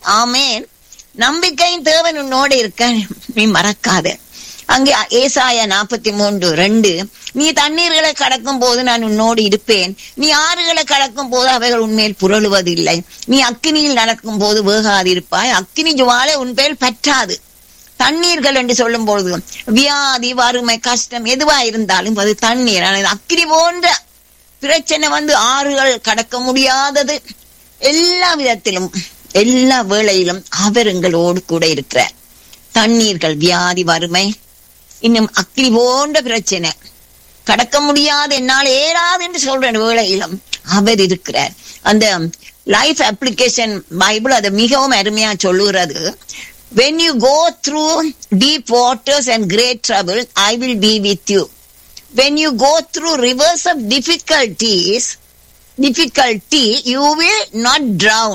ஆமேன் நம்பிக்கையின் தேவன் உன்னோடு இருக்க நீ மறக்காத அங்கே ஏசாயா நாற்பத்தி மூன்று ரெண்டு நீ தண்ணீர்களை கடக்கும் போது நான் உன்னோடு இருப்பேன் நீ ஆறுகளை கடக்கும் போது அவைகள் உன்மேல் புரளுவதில்லை நீ அக்கினியில் நடக்கும் போது வேகாதிருப்பாய் அக்கினி ஜுவாலை உன்பேல் பற்றாது தண்ணீர்கள் என்று சொல்லும் பொழுது வியாதி வறுமை கஷ்டம் எதுவா இருந்தாலும் அது தண்ணீர் ஆனால் அக்கினி போன்ற பிரச்சனை வந்து ஆறுகள் கடக்க முடியாதது எல்லா விதத்திலும் எல்லா வேளையிலும் அவர் எங்களோடு கூட இருக்கிறார் தண்ணீர்கள் வியாதி வறுமை இன்னும் அக்கினி போன்ற பிரச்சனை கடக்க முடியாது என்னால் ஏறாது என்று சொல்ற வேளையிலும் அவர் இருக்கிறார் அந்த லைஃப் அப்ளிகேஷன் பைபிள் அதை மிகவும் அருமையா சொல்லுகிறது when you go through deep waters and great trouble i will be with you when you go through rivers of difficulties difficulty you will not drown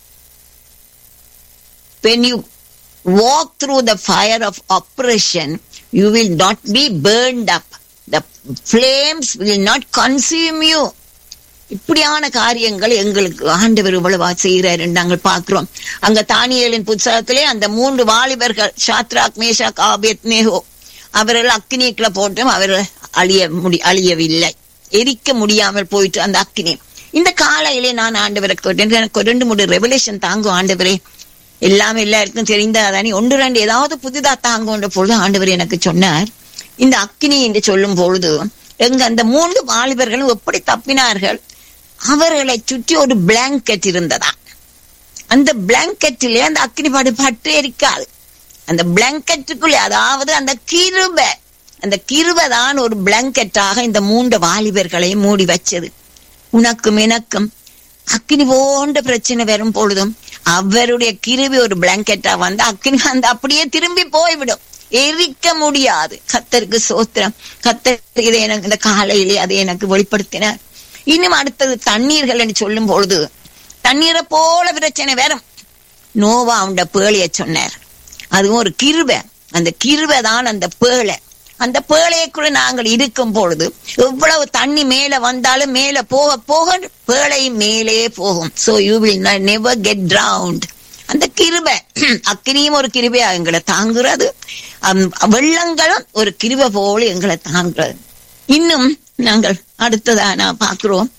when you walk through the fire of oppression you will not be burned up the flames will not consume you இப்படியான காரியங்கள் எங்களுக்கு ஆண்டவர் இவ்வளவா செய்கிறார் நாங்கள் பார்க்கிறோம் அங்க தானியலின் புத்தகத்திலே அந்த மூன்று வாலிபர்கள் ஷாத்ராக் மேஷாக் ஆபேத் நேஹோ அவர்கள் அக்னிக்குள்ள போட்டும் அவர்கள் அழிய முடி அழியவில்லை எரிக்க முடியாமல் போயிட்டு அந்த அக்னி இந்த காலையிலே நான் ஆண்டவரை கேட்டேன் எனக்கு ரெண்டு மூணு ரெவலேஷன் தாங்கும் ஆண்டவரே எல்லாமே எல்லாருக்கும் தெரிந்தாதானே ஒன்று ரெண்டு ஏதாவது புதிதா தாங்குன்ற பொழுது ஆண்டவர் எனக்கு சொன்னார் இந்த அக்னி என்று சொல்லும் பொழுது எங்க அந்த மூன்று வாலிபர்களும் எப்படி தப்பினார்கள் அவர்களை சுற்றி ஒரு பிளாங்கெட் இருந்ததா அந்த பிளாங்கெட்டிலே அந்த அக்னி படு பட்டு எரிக்காது அந்த பிளாங்கெட்டுக்குள்ளே அதாவது அந்த கிருப அந்த கிருபை தான் ஒரு பிளாங்கெட்டாக இந்த மூன்று வாலிபர்களை மூடி வச்சது உனக்கும் எனக்கும் அக்னி போன்ற பிரச்சனை வரும் பொழுதும் அவருடைய கிருபி ஒரு பிளாங்கெட்டா வந்து அக்னி வந்து அப்படியே திரும்பி போய்விடும் எரிக்க முடியாது கத்தருக்கு சோத்திரம் கத்தர் இதை எனக்கு இந்த காலையிலே அதை எனக்கு வெளிப்படுத்தினார் இன்னும் அடுத்தது தண்ணீர்கள் என்று சொல்லும் பொழுது தண்ணீரை போல பிரச்சனை வரும் நோவா உண்ட பேழைய சொன்னார் அதுவும் ஒரு கிருபை அந்த கிருபை தான் அந்த பேழை அந்த பேழைக்குள்ள நாங்கள் இருக்கும் பொழுது எவ்வளவு தண்ணி மேல வந்தாலும் மேல போக போக பேழை மேலே போகும் so you will never get round அந்த கிருபை அக்கினியும் ஒரு கிருபையா எங்களை தாங்குறது வெள்ளங்களும் ஒரு கிருபை போல எங்களை தாங்குறது இன்னும் நாங்கள் அடுத்ததா நான் பாக்குறோம்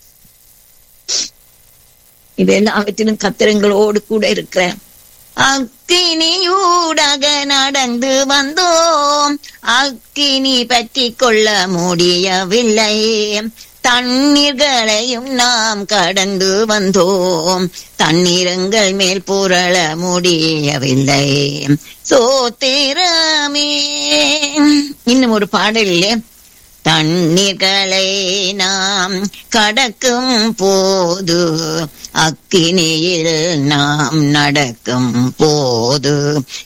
இது எல்லாவற்றிலும் கத்திரங்களோடு கூட இருக்கிறேன் அக்கினியூடாக நடந்து வந்தோம் அக்கினி பற்றி கொள்ள முடியவில்லை தண்ணீர்களையும் நாம் கடந்து வந்தோம் தண்ணீரங்கள் மேல் புரள முடியவில்லை சோத்திரமே இன்னும் ஒரு பாடலிலே தண்ணீர்களை நாம் கடக்கும் போது அக்கினியில் நாம் நடக்கும் போது